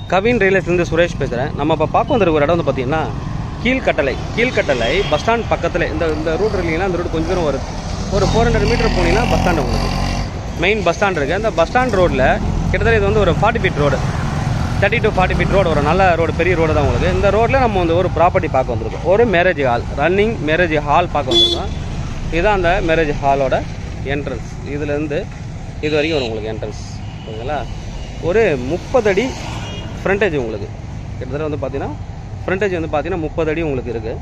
கவின் ரியலேஸ்லேருந்து சுரேஷ் பேசுகிறேன் நம்ம இப்போ பார்க்க வந்திருக்க ஒரு இடம் வந்து பார்த்தீங்கன்னா கீழ்கட்டளை கீழ்கட்டளை பஸ் ஸ்டாண்ட் பக்கத்தில் இந்த இந்த ரூட் இல்லைங்கன்னா இந்த ரூட் கொஞ்சம் தூரம் வருது ஒரு ஃபோர் ஹண்ட்ரட் மீட்டர் போனீங்கன்னா பஸ் ஸ்டாண்ட் உங்களுக்கு மெயின் பஸ் ஸ்டாண்ட் இருக்குது அந்த பஸ் ஸ்டாண்ட் ரோட்டில் கிட்டத்தட்ட இது வந்து ஒரு forty feet road thirty to forty feet road ஒரு நல்ல ரோடு பெரிய ரோடு தான் உங்களுக்கு இந்த ரோட்டில் நம்ம வந்து ஒரு ப்ராப்பர்ட்டி பார்க்க வந்திருக்கோம் ஒரு marriage hall running marriage hall பார்க்க வந்திருக்கோம் இதுதான் அந்த மேரேஜ் ஹாலோட என்ட்ரன்ஸ் இதுலேருந்து இது வரைக்கும் வரும் உங்களுக்கு என்ட்ரன்ஸ் ஓகேங்களா ஒரு முப்பது அடி ஃப்ரண்டேஜ் உங்களுக்கு கிட்டத்தட்ட வந்து பார்த்தீங்கன்னா ஃப்ரண்டேஜ் வந்து பார்த்தீங்கன்னா முப்பது அடி உங்களுக்கு இருக்குது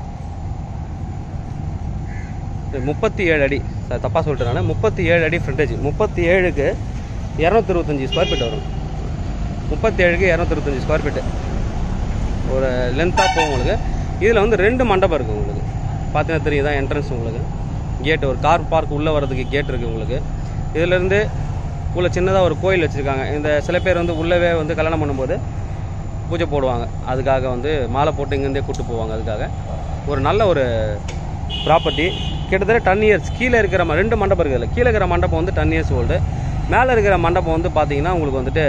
முப்பத்தி ஏழு அடி சார் தப்பாக சொல்லிட்டு நான் முப்பத்தி ஏழு அடி ஃப்ரண்டேஜ் முப்பத்தி ஏழுக்கு இரநூத்தி இருபத்தஞ்சி ஸ்கொயர் ஃபீட் வரும் முப்பத்தி ஏழுக்கு இரநூத்தி இருபத்தஞ்சி ஸ்கொயர் ஃபீட்டு ஒரு லென்த்தாக போகும் உங்களுக்கு இதில் வந்து ரெண்டு மண்டபம் இருக்குது உங்களுக்கு பார்த்தீங்கன்னா தெரியுதா என்ட்ரன்ஸ் உங்களுக்கு கேட் ஒரு கார் பார்க் உள்ளே வர்றதுக்கு கேட் இருக்குது உங்களுக்கு இதிலேருந்து உள்ள சின்னதாக ஒரு கோயில் வச்சுருக்காங்க இந்த சில பேர் வந்து உள்ளவே வந்து கல்யாணம் பண்ணும்போது பூஜை போடுவாங்க அதுக்காக வந்து மாலை போட்டு இங்கேருந்தே கூட்டு போவாங்க அதுக்காக ஒரு நல்ல ஒரு ப்ராப்பர்ட்டி கிட்டத்தட்ட டென் இயர்ஸ் கீழே இருக்கிற ம- ரெண்டு மண்டபம் இருக்குதுல்ல கீழே இருக்கிற மண்டபம் வந்து டென் இயர்ஸ் ஓல்டு மேலே இருக்கிற மண்டபம் வந்து பார்த்தீங்கன்னா உங்களுக்கு வந்துட்டு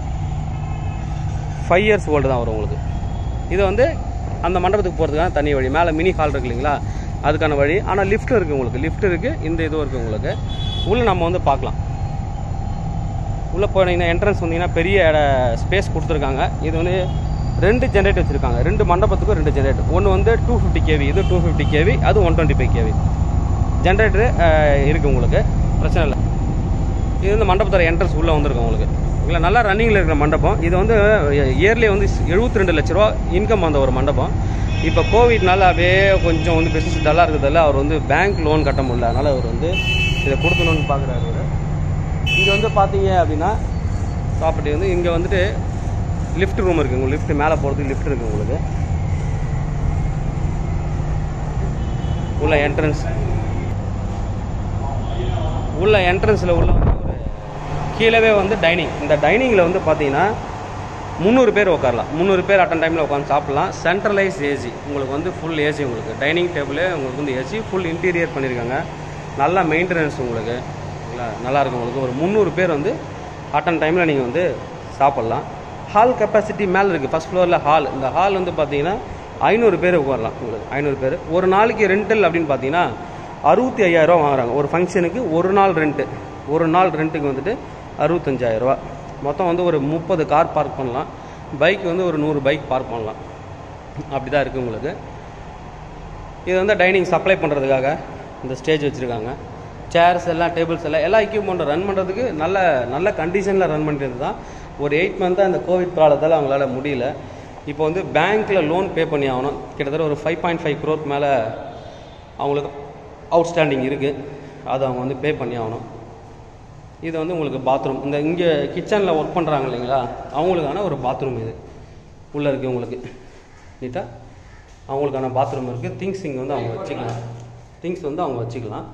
ஃபைவ் இயர்ஸ் ஓல்டு தான் வரும் உங்களுக்கு இது வந்து அந்த மண்டபத்துக்கு போகிறதுக்கான தனி வழி மேலே மினி ஹால் இருக்கு இல்லைங்களா அதுக்கான வழி ஆனால் லிஃப்ட் இருக்குது உங்களுக்கு லிஃப்ட் இருக்குது இந்த இதுவும் இருக்குது உங்களுக்கு உள்ளே நம்ம வந்து பார்க்கலாம் உள்ளே போனீங்கன்னா என்ட்ரன்ஸ் வந்தீங்கன்னா பெரிய ஸ்பேஸ் கொடுத்துருக்காங்க இது வந்து ரெண்டு ஜென்ரேட்டர் வச்சுருக்காங்க ரெண்டு மண்டபத்துக்கும் ரெண்டு ஜென்ரேட்டர் ஒன்று வந்து டூ ஃபிஃப்டி கேவி இது டூ ஃபிஃப்டி கேவி அது one twenty five KV generator இருக்குது உங்களுக்கு பிரச்சனை இல்லை இது வந்து மண்டபத்தோட என்ட்ரன்ஸ் உள்ளே வந்திருக்கும் உங்களுக்கு இல்லை நல்லா ரன்னிங்கில் இருக்கிற மண்டபம் இது வந்து இயர்லி வந்து 72 ரெண்டு லட்ச ரூபா இன்கம் வந்த ஒரு மண்டபம் இப்போ கோவிட்னால அப்படியே கொஞ்சம் வந்து பிஸ்னஸ் டல்லாக இருக்கிறதால அவர் வந்து பேங்க் லோன் கட்ட முடியல அதனால் அவர் வந்து இதை கொடுக்கணும்னு பார்க்குறாரு அவர் இங்கே வந்து பார்த்தீங்க அப்படின்னா ப்ராப்பர்ட்டி வந்து இங்கே வந்துட்டு லிஃப்ட் ரூம் இருக்குது உங்களுக்கு லிஃப்ட் மேலே போகிறதுக்கு லிஃப்ட் இருக்குது உங்களுக்கு உள்ள என்ட்ரன்ஸ் உள்ள என்ட்ரன்ஸில் உள்ள வந்து ஒரு கீழவே வந்து டைனிங் இந்த டைனிங்கில் வந்து பார்த்தீங்கன்னா முந்நூறு பேர் உட்காரலாம் முந்நூறு பேர் அட்டன் டைமில் உட்காந்து சாப்பிடலாம் சென்ட்ரலைஸ் ஏசி உங்களுக்கு வந்து ஃபுல் ஏசி உங்களுக்கு டைனிங் டேபிளே உங்களுக்கு வந்து ஏசி ஃபுல் இன்டீரியர் பண்ணியிருக்காங்க நல்லா மெயின்டெனன்ஸ் உங்களுக்கு இல்லை நல்லா இருக்கும் உங்களுக்கு ஒரு முந்நூறு பேர் வந்து அட்டன் டைமில் நீங்கள் வந்து சாப்பிட்லாம் ஹால் கெப்பாசிட்டி மேலே இருக்குது ஃபஸ்ட் ஃப்ளோரில் ஹால் இந்த ஹால் வந்து பார்த்தீங்கன்னா ஐநூறு பேர் உட்காரலாம் உங்களுக்கு ஐநூறு பேர் ஒரு நாளைக்கு ரெண்டல் அப்படின்னு பார்த்தீங்கன்னா அறுபத்தி ஐயாயிரரூவா வாங்குறாங்க ஒரு ஃபங்க்ஷனுக்கு ஒரு நாள் ரெண்ட்டு ஒரு நாள் ரெண்ட்டுக்கு வந்துட்டு அறுபத்தஞ்சாயிரரூவா மொத்தம் வந்து ஒரு முப்பது கார் பார்க் பண்ணலாம் பைக் வந்து ஒரு நூறு பைக் பார்க் பண்ணலாம் அப்படி தான் இருக்குது உங்களுக்கு இது வந்து டைனிங் சப்ளை பண்ணுறதுக்காக இந்த ஸ்டேஜ் வச்சுருக்காங்க சேர்ஸ் எல்லாம் டேபிள்ஸ் எல்லாம் எல்லா எக்யூப்மெண்ட்டும் ரன் பண்ணுறதுக்கு நல்ல நல்ல கண்டிஷனில் ரன் பண்ணுறது தான் ஒரு எயிட் மந்த்தாக இந்த கோவிட் ப்ராப்ளத்தால் அவங்களால முடியல இப்போ வந்து பேங்க்கில் லோன் பே பண்ணி ஆகணும் கிட்டத்தட்ட ஒரு ஃபைவ் பாயிண்ட் ஃபைவ் க்ரோத் மேலே அவங்களுக்கு அவுட்ஸ்டாண்டிங் இருக்குது அதை அவங்க வந்து பே பண்ணி ஆகணும் இது வந்து உங்களுக்கு பாத்ரூம் இந்த இங்கே கிச்சனில் ஒர்க் பண்ணுறாங்க இல்லைங்களா அவங்களுக்கான ஒரு பாத்ரூம் இது உள்ளே இருக்குது உங்களுக்கு நீட்டாக அவங்களுக்கான பாத்ரூம் இருக்குது திங்ஸ் இங்கே வந்து அவங்க வச்சுக்கலாம் திங்ஸ் வந்து அவங்க வச்சுக்கலாம்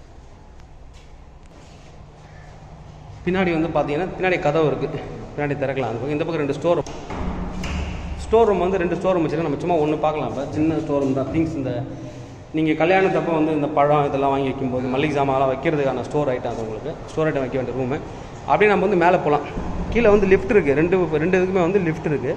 பின்னாடி வந்து பார்த்தீங்கன்னா பின்னாடி கதவு இருக்குது பின்னாடி திறக்கலாம் அந்த பக்கம் இந்த பக்கம் ரெண்டு ஸ்டோர் ஸ்டோர் ரூம் வந்து ரெண்டு ஸ்டோர் ரூம் வச்சுருக்கோம் நம்ம சும்மா ஒன்று பார்க்கலாம் இப்போ சின்ன ஸ்டோர் ரூம் தான் திங்ஸ் இந்த நீங்கள் கல்யாணத்தப்போ வந்து இந்த பழம் இதெல்லாம் வாங்கி வைக்கும்போது மல்லிகை சாமான்லாம் வைக்கிறதுக்கான ஸ்டோர் ஐட்டம் அது உங்களுக்கு ஸ்டோர் ஐட்டம் வைக்க வேண்டிய ரூமு அப்படியே நம்ம வந்து மேலே போகலாம் கீழே வந்து லிஃப்ட் இருக்குது ரெண்டு ரெண்டு இதுக்குமே வந்து லிஃப்ட் இருக்குது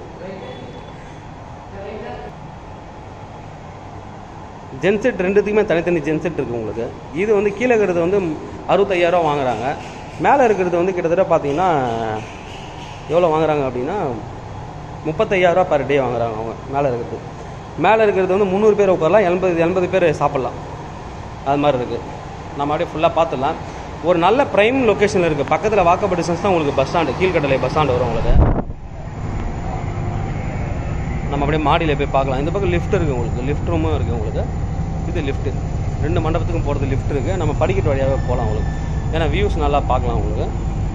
ஜென்செட் ரெண்டுத்துக்குமே தனித்தனி ஜென்செட் இருக்குது உங்களுக்கு இது வந்து கீழே இருக்கிறது வந்து அறுபத்தையாயிரம் வாங்குறாங்க மேலே இருக்கிறது வந்து கிட்டத்தட்ட பார்த்தீங்கன்னா எவ்வளோ வாங்குறாங்க அப்படின்னா முப்பத்தையாயிரரூவா பர் டே வாங்குறாங்க அவங்க மேலே இருக்கிறது மேலே இருக்கிறது வந்து முந்நூறு பேர் உட்காரலாம் எண்பது எண்பது பேர் சாப்பிட்லாம் அது மாதிரி இருக்குது நம்ம அப்படியே ஃபுல்லாக பார்த்துடலாம் ஒரு நல்ல ப்ரைம் லொக்கேஷனில் இருக்குது பக்கத்தில் வாக்கப் டிஸ்டன்ஸ் தான் உங்களுக்கு bus stand Keelkattalai bus stand வரும் உங்களுக்கு நம்ம அப்படியே மாடியில் போய் பார்க்கலாம் இந்த பக்கம் லிஃப்ட் இருக்குது உங்களுக்கு லிஃப்ட் ரூமும் இருக்குது உங்களுக்கு இது லிஃப்ட்டு ரெண்டு மண்டபத்துக்கும் போகிறது லிஃப்ட் இருக்குது நம்ம படிக்கட்டு வழியாகவே போகலாம் உங்களுக்கு ஏன்னா வியூஸ் நல்லா பார்க்கலாம் உங்களுக்கு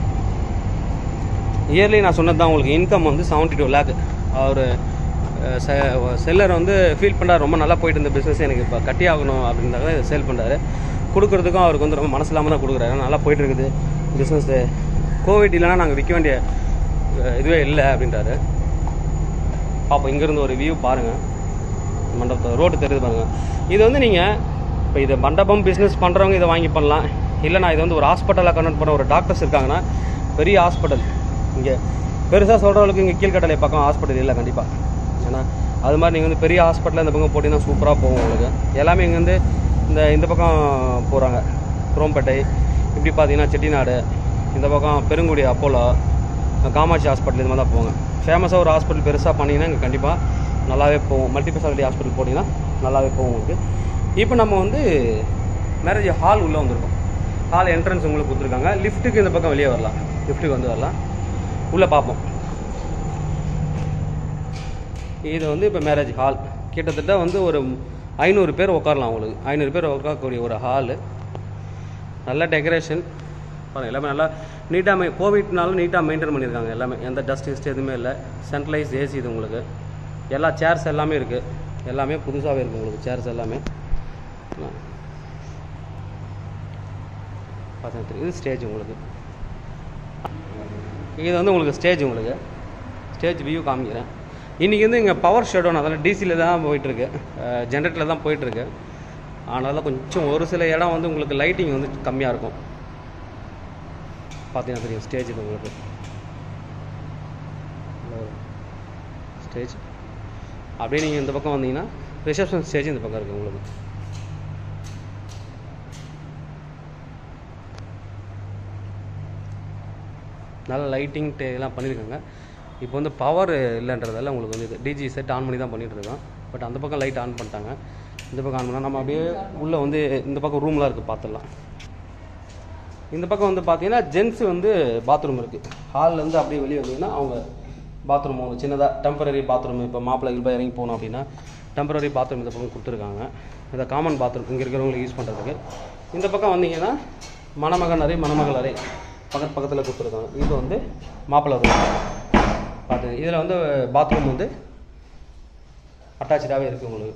இயர்லி நான் சொன்னது தான் உங்களுக்கு இன்கம் வந்து செவன்ட்டி டூ லேக் அவர் செல்லர் வந்து ஃபீல் பண்ணுறாரு ரொம்ப நல்லா போயிட்டு இருந்த பிஸ்னஸ் எனக்கு இப்போ கட்டி ஆகணும் அப்படின்றத இதை சேல் பண்ணுறாரு கொடுக்குறதுக்கும் அவருக்கு வந்து ரொம்ப மனசு இல்லாமல் தான் கொடுக்குறாரு நல்லா போயிட்டு இருக்குது பிஸ்னஸ்ஸு கோவிட் இல்லைன்னா நாங்கள் விற்க வேண்டிய அஹ், இதுவே இல்லை அப்படின்றாரு பார்ப்போம் இங்கேருந்து ஒரு வியூ பாருங்கள் மண்டபத்தை ரோடு தெரியுது பாருங்கள் இது வந்து நீங்கள் இப்போ இது மண்டபம் பிஸ்னஸ் பண்ணுறவங்க இதை வாங்கி பண்ணலாம் இல்லை நான் இது வந்து ஒரு ஹாஸ்பிட்டலாக கன்வெர்ட் பண்ண ஒரு டாக்டர்ஸ் இருக்காங்கன்னா பெரிய ஹாஸ்பிட்டல் இங்கே பெருசாக சொல்கிற அளவுக்கு இங்கே கீழ்கட்டளை பக்கம் ஹாஸ்பிட்டல் இல்லை கண்டிப்பாக ஏன்னா அது மாதிரி நீங்கள் வந்து பெரிய ஹாஸ்பிட்டலில் இந்த பக்கம் போட்டிங்கன்னா சூப்பராக போகும் உங்களுக்கு எல்லாமே இங்கே வந்து இந்த இந்த பக்கம் போகிறாங்க குரோம்பேட்டை இப்படி பார்த்தீங்கன்னா செட்டிநாடு இந்த பக்கம் பெருங்குடி அப்போலோ காமாட்சி ஹாஸ்பிட்டல் இது மாதிரி தான் போவாங்க ஃபேமஸாக ஒரு ஹாஸ்பிட்டல் பெருசாக பண்ணிங்கன்னா இங்கே கண்டிப்பாக நல்லாவே போகும் மல்டி ஸ்பெஷாலிட்டி ஹாஸ்பிட்டல் போட்டிங்கன்னா நல்லாவே போகும் உங்களுக்கு இப்போ நம்ம வந்து மேரேஜ் ஹால் உள்ளே வந்திருக்கோம் ஹால் என்ட்ரன்ஸ் உங்களுக்கு கொடுத்துருக்காங்க லிஃப்ட்டுக்கு இந்த பக்கம் வெளியே வரலாம் லிஃப்ட்டுக்கு வந்து வரலாம் உள்ளே பார்ப்போம் இது வந்து இப்போ மேரேஜ் ஹால் கிட்டத்தட்ட வந்து ஒரு ஐநூறு பேர் உட்காரலாம் உங்களுக்கு ஐநூறு பேர் உட்காரக்கூடிய ஒரு ஹாலு நல்ல டெக்கரேஷன் பாருங்கள் எல்லாமே நல்லா நீட்டாக மெ கோவிட்னாலும் நீட்டாக மெயின்டைன் பண்ணியிருக்காங்க எல்லாமே எந்த டஸ்ட் கிஸ்ட் எதுவுமே இல்லை சென்ட்ரலைஸ் ஏசி இது உங்களுக்கு எல்லா சேர்ஸ் எல்லாமே இருக்குது எல்லாமே புதுசாகவே இருக்குது உங்களுக்கு சேர்ஸ் எல்லாமே பார்த்தா தெரியும் இது ஸ்டேஜ் உங்களுக்கு இது வந்து உங்களுக்கு ஸ்டேஜ் உங்களுக்கு ஸ்டேஜ் வியூ காமிக்கிறேன் இன்றைக்கி வந்து இங்கே பவர் ஷெடோன் அதெல்லாம் டிசியில் தான் போயிட்டுருக்கு ஜென்ரேட்டரில் தான் போயிட்டுருக்கு ஆனாலும் கொஞ்சம் ஒரு சில இடம் வந்து உங்களுக்கு லைட்டிங் வந்து கம்மியாக இருக்கும் பார்த்தீங்கன்னா தெரியும் ஸ்டேஜ் இது உங்களுக்கு ஸ்டேஜ் அப்படியே நீங்கள் இந்த பக்கம் வந்தீங்கன்னா ரிசப்ஷன் ஸ்டேஜ் இந்த பக்கம் இருக்குது உங்களுக்கு நல்ல லைட்டிங் இதெல்லாம் பண்ணியிருக்காங்க இப்போ வந்து பவர் இல்லைன்றதால உங்களுக்கு வந்து இது டிஜி செட் ஆன் பண்ணி தான் பண்ணிட்டு இருக்கோம் பட் அந்த பக்கம் லைட் ஆன் பண்ணிட்டாங்க இந்த பக்கம் ஆன் பண்ணால் நம்ம அப்படியே உள்ளே வந்து இந்த பக்கம் ரூம்லாம் இருக்குது பார்த்துடலாம் இந்த பக்கம் வந்து பார்த்தீங்கன்னா ஜென்ஸ் வந்து பாத்ரூம் இருக்குது ஹால்லேருந்து அப்படியே வெளியே வந்தீங்கன்னா அவங்க பாத்ரூம் அவங்க சின்னதாக டெம்பரரி பாத்ரூம் இப்போ மாப்பிள்ளை இப்போ இறங்கி போகணும் அப்படின்னா டெம்பரரி பாத்ரூம் இந்த பக்கம் கொடுத்துருக்காங்க இதை காமன் பாத்ரூம் இங்கே இருக்கிறவங்களுக்கு யூஸ் பண்ணுறதுக்கு இந்த பக்கம் வந்தீங்கன்னா மணமகன் அறை மணமகள் அறை பக்கத்து பக்கத்தில் கொடுத்துருக்காங்க இது வந்து மாப்பிள்ளை ரூம் பார்த்து இதில் வந்து பாத்ரூம் வந்து அட்டாச்சாகவே இருக்குது உங்களுக்கு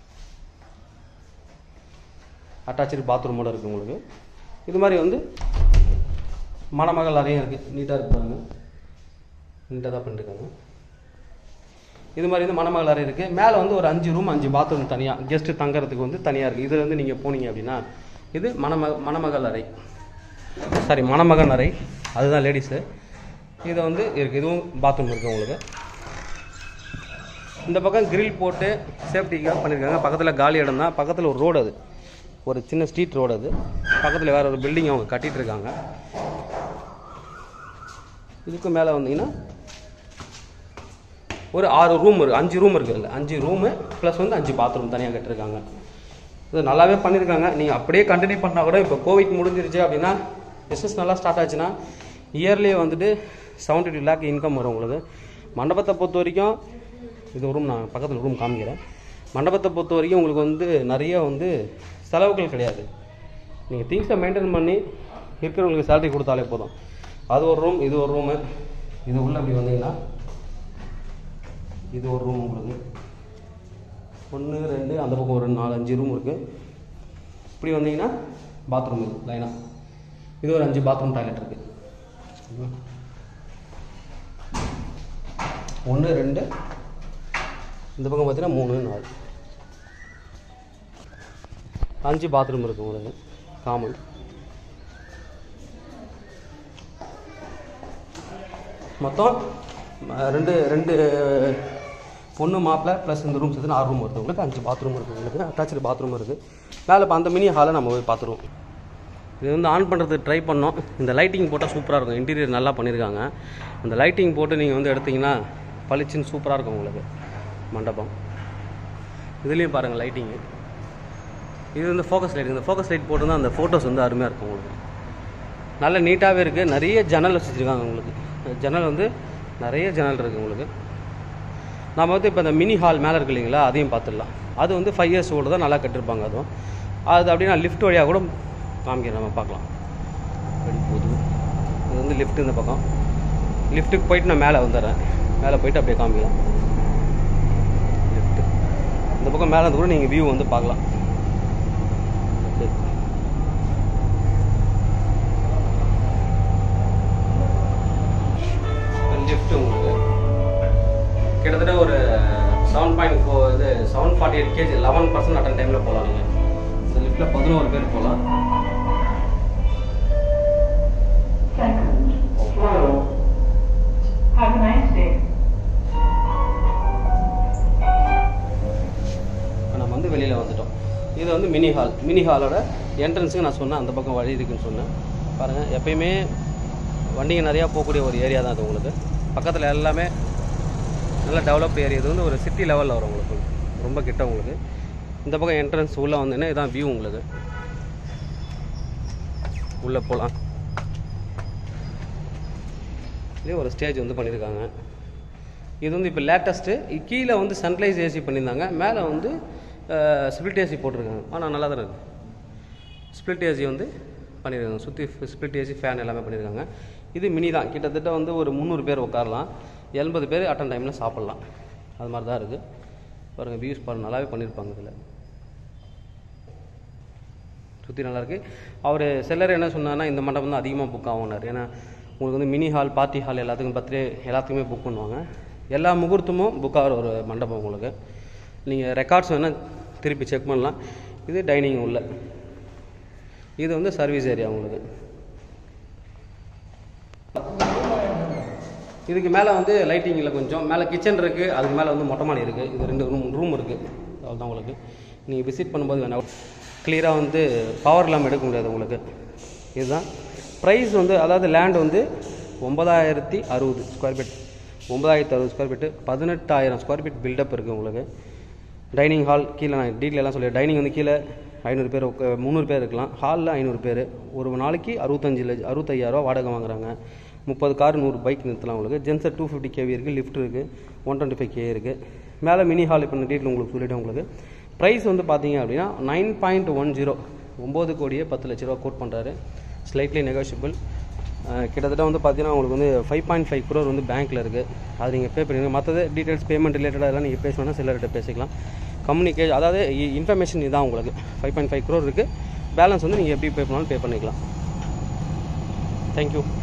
அட்டாச்சு பாத்ரூமோட இருக்குது உங்களுக்கு இது மாதிரி வந்து மணமகள் அறையும் இருக்குது நீட்டாக இருக்கு பாருங்க நீட்டாக தான் பண்ணிருக்காங்க இது மாதிரி வந்து மணமகள் அறை இருக்குது மேலே வந்து ஒரு அஞ்சு ரூம் அஞ்சு பாத்ரூம் தனியாக கெஸ்ட்டு தங்குறதுக்கு வந்து தனியாக இருக்குது இதில் வந்து நீங்கள் போனீங்க அப்படின்னா இது மணம மணமகள் அறை சாரி மணமகன் அறை அதுதான் லேடிஸு இது வந்து இருக்குது இதுவும் பாத்ரூம் இருக்குது உங்களுக்கு இந்த பக்கம் கிரில் போட்டு சேஃப்டிக்காக பண்ணியிருக்காங்க பக்கத்தில் காலி இடம் தான் பக்கத்தில் ஒரு ரோடு அது ஒரு சின்ன ஸ்ட்ரீட் ரோடு அது பக்கத்தில் வேற ஒரு பில்டிங் அவங்க கட்டிட்டு இருக்காங்க இதுக்கு மேலே வந்தீங்கன்னா ஒரு ஆறு ரூம் இருக்குது அஞ்சு ரூம் இருக்குது இல்லை அஞ்சு ரூமு ப்ளஸ் வந்து அஞ்சு பாத்ரூம் தனியாக கட்டிருக்காங்க இது நல்லாவே பண்ணியிருக்காங்க நீங்கள் அப்படியே கண்டினியூ பண்ணால் கூட இப்போ கோவிட் முடிஞ்சிருச்சு அப்படின்னா பிஸ்னஸ் நல்லா ஸ்டார்ட் ஆச்சுன்னா இயர்லி வந்துட்டு செவன்டி டூ லேக் இன்கம் வரும் உங்களுக்கு மண்டபத்தை பொறுத்த வரைக்கும் இது ஒரு ரூம் நான் பக்கத்தில் ரூம் காமிக்கிறேன் மண்டபத்தை பொறுத்த வரைக்கும் உங்களுக்கு வந்து நிறைய வந்து செலவுகள் கிடையாது நீங்கள் திங்ஸை மெயின்டைன் பண்ணி இருக்கிறவங்களுக்கு சேலரி கொடுத்தாலே போதும் அது ஒரு ரூம் இது ஒரு ரூமு இது உள்ள அப்படி வந்தீங்கன்னா இது ஒரு ரூம் உங்களுக்கு ஒன்று ரெண்டு அந்த பக்கம் ஒரு நாலு அஞ்சு ரூம் இருக்குது இப்படி வந்தீங்கன்னா பாத்ரூம் இது லைனாக இது ஒரு அஞ்சு பாத்ரூம் டாய்லெட் இருக்குது ஒன்று ரெண்டு இந்த பக்கம் பார்த்தீங்கன்னா மூணு நாலு அஞ்சு பாத்ரூம் இருக்குது உங்களுக்கு காமன் மொத்தம் ம- ரெண்டு ரெண்டு பொண்ணு மாப்பிள்ளை ப்ளஸ் இந்த ரூம் சேர்த்து ஆறு ரூம் வருது உங்களுக்கு அஞ்சு பாத்ரூம் இருக்குது உங்களுக்கு அட்டாச்சு பாத்ரூம் இருக்குது மேலே இப்போ அந்த மினி ஹாலை நம்ம போய் பார்த்துருவோம் இது வந்து ஆன் பண்ணுறதுக்கு ட்ரை பண்ணோம் இந்த லைட்டிங் போட்டால் சூப்பராக இருக்கும் இன்டீரியர் நல்லா பண்ணியிருக்காங்க அந்த லைட்டிங் போட்டு நீங்கள் வந்து எடுத்தீங்கன்னா பளிச்சுன்னு சூப்பராக இருக்கும் உங்களுக்கு மண்டபம் இதுலேயும் பாருங்கள் லைட்டிங்கு இது வந்து ஃபோக்கஸ் லைட் இந்த ஃபோக்கஸ் லைட் போட்டு அந்த ஃபோட்டோஸ் வந்து அருமையாக இருக்கும் உங்களுக்கு நல்ல நீட்டாகவே இருக்குது நிறைய ஜன்னல் வச்சுருக்காங்க உங்களுக்கு ஜன்னல் வந்து நிறைய ஜன்னல் இருக்குது உங்களுக்கு நம்ம வந்து இப்போ இந்த மினி ஹால் மேலே இருக்கு இல்லைங்களா அதையும் பார்த்துடலாம் அது வந்து ஃபைவ் இயர்ஸ் ஓல்டு தான் நல்லா கட்டிருப்பாங்க அதுவும் அது அப்படின்னா லிஃப்ட் வழியாக கூட காமிக்கிறேன் நம்ம பார்க்கலாம் எப்படி போகுது இது வந்து லிஃப்ட் இந்த பக்கம் லிஃப்ட்டுக்கு போயிட்டு நான் மேலே வந்துடுறேன் மேலே போயிட்டு அப்படியே காமிக்கலாம் லிஃப்ட் இந்த பக்கம் மேலே இருந்து கூட நீங்கள் வியூ வந்து பார்க்கலாம் சரி லிஃப்ட் உங்களுக்கு கிட்டத்தட்ட ஒரு செவன் பாயிண்ட் ஃபோர் இது seven forty eight KG eleven persons at a டைமில் போகலாம் நீங்கள் இந்த லிஃப்ட்டில் பதினோரு பேர் போகலாம் Second floor. Have a nice mini hall mini ஹாலோட என்ட்ரன்ஸுக்கு நான் சொன்னேன் அந்த பக்கம் வழி இருக்குன்னு சொன்னேன் பாருங்கள் எப்பயுமே வண்டிங்க நிறையா போகக்கூடிய ஒரு ஏரியா தான் அது உங்களுக்கு பக்கத்தில் எல்லாமே நல்ல டெவலப்டு ஏரியா இது வந்து ஒரு சிட்டி லெவலில் வரும் உங்களுக்கு ரொம்ப கிட்ட உங்களுக்கு இந்த பக்கம் என்ட்ரன்ஸ் உள்ளே வந்தீங்கன்னா இதான் வியூ உங்களுக்கு உள்ளே போகலாம் இதே ஒரு ஸ்டேஜ் வந்து பண்ணியிருக்காங்க இது வந்து இப்போ லேட்டஸ்ட்டு கீழே வந்து சன்ரைஸ் ஏசி பண்ணியிருந்தாங்க மேலே வந்து ஸ்பிளிட் ஏசி போட்டிருக்காங்க ஆனால் நல்லா தான் இருக்குது ஸ்பிளிட் ஏசி வந்து பண்ணியிருக்காங்க சுற்றி ஸ்பிளிட் ஏசி ஃபேன் எல்லாமே பண்ணியிருக்காங்க இது மினி தான் கிட்டத்தட்ட வந்து ஒரு முந்நூறு பேர் உட்காரலாம் எண்பது பேர் அட்டன் டைமில் சாப்பிட்லாம் அது மாதிரி தான் இருக்குது பாருங்கள் வியூஸ் பாருங்கள் நல்லாவே பண்ணியிருப்பாங்க இதில் சுற்றி நல்லாயிருக்கு அவர் செல்லர் என்ன சொன்னார்னா இந்த மண்டபம் தான் அதிகமாக புக் ஆகும்னார் ஏன்னா உங்களுக்கு வந்து மினி ஹால் பார்ட்டி ஹால் எல்லாத்துக்கும் பர்த்டே எல்லாத்துக்குமே புக் பண்ணுவாங்க எல்லா முகூர்த்தமும் புக் ஆகிற ஒரு மண்டபம் உங்களுக்கு நீங்கள் ரெக்கார்ட்ஸ் வேணால் திருப்பி செக் பண்ணலாம் இது டைனிங் உள்ள இது வந்து சர்வீஸ் ஏரியா உங்களுக்கு இதுக்கு மேலே வந்து லைட்டிங் இல்லை கொஞ்சம் மேலே கிச்சன் இருக்குது அதுக்கு மேலே வந்து மொட்டை மாடி இருக்குது இது ரெண்டு ரூம் ரூம் இருக்குது அவ்வளோதான் உங்களுக்கு நீங்கள் விசிட் பண்ணும்போது வேணா கிளியராக வந்து பவர் இல்லாமல் எடுக்க முடியாது உங்களுக்கு இதுதான் ப்ரைஸ் வந்து அதாவது லேண்ட் வந்து ஒன்பதாயிரத்தி அறுபது ஸ்கொயர் ஃபீட் ஒன்பதாயிரத்தி அறுபது ஸ்கொயர் ஃபீட்டு பதினெட்டாயிரம் ஸ்கொயர் ஃபீட் பில்டப் இருக்குது உங்களுக்கு டைனிங் ஹால் கீழே நான் டீட்டெயில் எல்லாம் சொல்லி டைனிங் வந்து கீழே ஐநூறு பேர் உக்க- முந்நூறு பேர் இருக்கலாம் ஹாலில் ஐநூறு பேர் ஒரு நாளைக்கு அறுபத்தஞ்சு லட்சம் அறுபத்தையாயிரரூவா வாடகை வாங்குறாங்க முப்பது கார் நூறு பைக் நிறுத்தலாம் உங்களுக்கு ஜென்ஸர் டூ ஃபிஃப்டி கேவி இருக்குது லிஃப்ட் இருக்குது ஒன் டுவெண்ட்டி ஃபைவ் கே இருக்குது மேலே மினி ஹால் இப்போ டீட்டெயில் உங்களுக்கு சொல்லிட்டேன் உங்களுக்கு ப்ரைஸ் வந்து பார்த்தீங்க அப்படின்னா நைன் பாயிண்ட் ஒன் ஜீரோ ஒம்பது கோடியே பத்து லட்ச ரூபா கோட் பண்ணுறாரு ஸ்லைட்லி நெகோஷியபிள் கிட்டத்தட்ட வந்து பார்த்தீங்கன்னா உங்களுக்கு வந்து ஃபைவ் பாயிண்ட் ஃபைவ் குரோர் வந்து பேங்க்கில் இருக்குது அது நீங்கள் பே பண்ணுவீங்க மற்றது டீட்டெயில்ஸ் பேமெண்ட் ரிலேட்டடாக எல்லாம் நீங்கள் பேசணும்னா சிலர்கிட்ட பேசிக்கலாம் கம்யூனிகேட் அதாவது இன்ஃபர்மேஷன் இதான் உங்களுக்கு ஃபைவ் பாயிண்ட் ஃபைவ் குரோர் இருக்குது பேலன்ஸ் வந்து நீங்கள் எப்படி பே பண்ணாலும் பே பண்ணிக்கலாம் தேங்க்யூ